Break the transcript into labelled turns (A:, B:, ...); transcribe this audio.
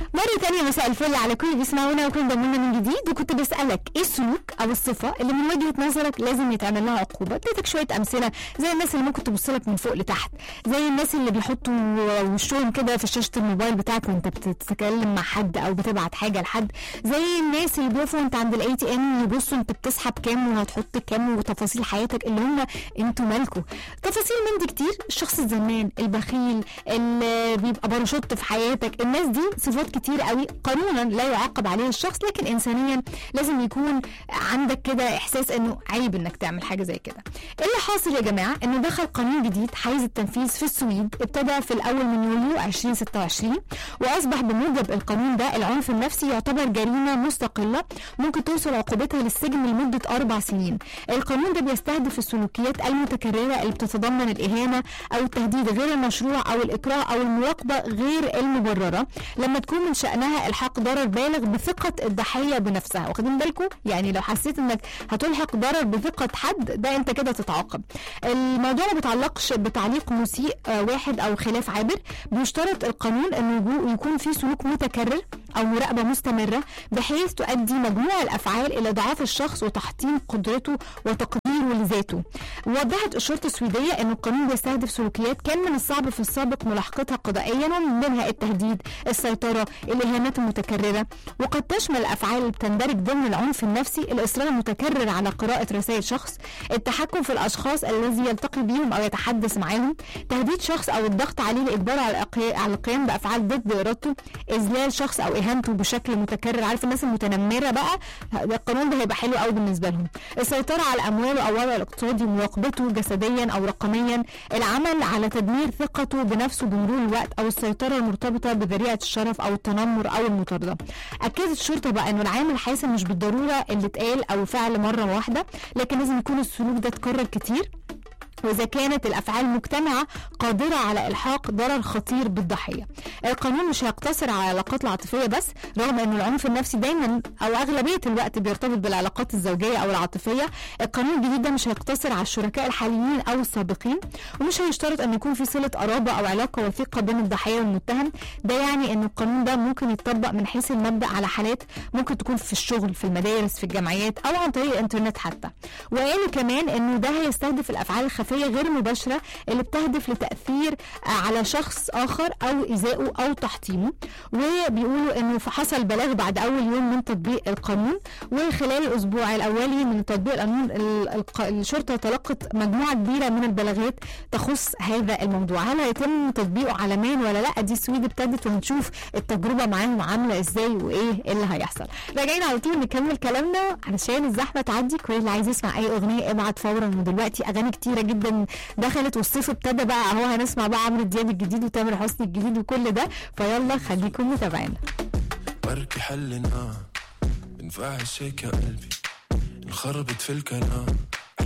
A: مرة تانية مساء الفل على كل اللي بيسمعونا وكل انضمونا من جديد وكنت بسألك ايه السلوك أو الصفة اللي من وجهة نظرك لازم يتعمل لها عقوبة اديتك شوية أمثلة زي الناس اللي ممكن تبص لك من فوق لتحت زي الناس اللي بيحطوا وشهم كده في شاشة الموبايل بتاعك وانت بتتكلم مع حد أو بتبعت حاجة لحد زي الناس اللي بيقفوا انت عند الاي تي ام يبصوا انت بتسحب كام وهتحط كام وتفاصيل حياتك اللي هم انتوا مالكوا تفاصيل من دي كتير الشخص الزمان البخيل اللي بيبقى باراشوت في حياتك الناس دي صفات كتير قوي قانونا لا يعاقب عليها الشخص لكن انسانيا لازم يكون عندك كده احساس انه عيب انك تعمل حاجه زي كده اللي حاصل يا جماعه انه دخل قانون جديد حيز التنفيذ في السويد ابتدى في الاول من يوليو 2026 واصبح بموجب القانون ده العنف النفسي يعتبر جريمه مستقله ممكن توصل عقوبتها للسجن لمده اربع سنين القانون ده بيستهدف السلوكيات المتكرره اللي بتتضمن الاهانه او التهديد غير المشروع او الاكراه او المراقبه غير المبرره لما تكون من شانها الحاق ضرر بالغ بثقه الضحيه بنفسها واخدين بالكم يعني لو حسيت انك هتلحق ضرر بثقه حد ده انت كده تتعاقب الموضوع ما بيتعلقش بتعليق مسيء آه، واحد او خلاف عابر بيشترط القانون انه يجو- يكون في سلوك متكرر او مراقبه مستمره بحيث تؤدي مجموع الافعال الى ضعاف الشخص وتحطيم قدرته وتقديره لذاته وضحت الشرطه السويديه ان القانون بيستهدف سلوكيات كان من الصعب في السابق ملاحقتها قضائيا ومن ضمنها التهديد السيطره الاهانات المتكرره وقد تشمل الافعال اللي بتندرج ضمن العنف النفسي الاصرار المتكرر على قراءه رسائل شخص التحكم في الاشخاص الذي يلتقي بهم او يتحدث معهم تهديد شخص او الضغط عليه لاجباره على القي- على القيام بافعال ضد ارادته اذلال شخص او اهانته بشكل متكرر عارف الناس المتنمره بقى ده القانون ده هيبقى حلو قوي بالنسبه لهم السيطره على امواله او وضعه الاقتصادي مراقبته جسديا او رقميا العمل على تدمير ثقته بنفسه بمرور الوقت او السيطره المرتبطه بذريعه الشرف او التنمر او المطارده اكدت الشرطه بقى انه العامل الحاسم مش بالضروره اللي اتقال او فعل مره واحده لكن لازم يكون السلوك ده اتكرر كتير وإذا كانت الأفعال مجتمعة قادرة على إلحاق ضرر خطير بالضحية. القانون مش هيقتصر على العلاقات العاطفية بس رغم أن العنف النفسي دايما أو أغلبية الوقت بيرتبط بالعلاقات الزوجية أو العاطفية. القانون الجديد ده مش هيقتصر على الشركاء الحاليين أو السابقين ومش هيشترط أن يكون في صلة قرابة أو علاقة وثيقة بين الضحية والمتهم. ده يعني أن القانون ده ممكن يتطبق من حيث المبدأ على حالات ممكن تكون في الشغل في المدارس في الجامعات أو عن طريق الإنترنت حتى. وقالوا كمان انه ده هيستهدف الافعال الخفيه غير مباشره اللي بتهدف لتاثير آه، على شخص اخر او ايذائه او تحطيمه وبيقولوا انه حصل بلاغ بعد اول يوم من تطبيق القانون وخلال الاسبوع الاولي من تطبيق القانون ال- الق- الشرطه تلقت مجموعه كبيره من البلاغات تخص هذا الموضوع هل هيتم تطبيقه عالميا ولا لا دي السويد ابتدت وهنشوف التجربه معاهم عامله ازاي وايه اللي هيحصل راجعين على طول نكمل كلامنا علشان الزحمه تعدي كل اللي عايز يسمع اي اغنيه ابعت فورا ودلوقتي اغاني كتيره جدا دخلت والصيف ابتدى بقى اهو هنسمع بقى عمرو دياب الجديد وتامر حسني الجديد وكل ده فيلا خليكم متابعين
B: بركي حلنا بنفعل هيك يا قلبي انخربت في الكلام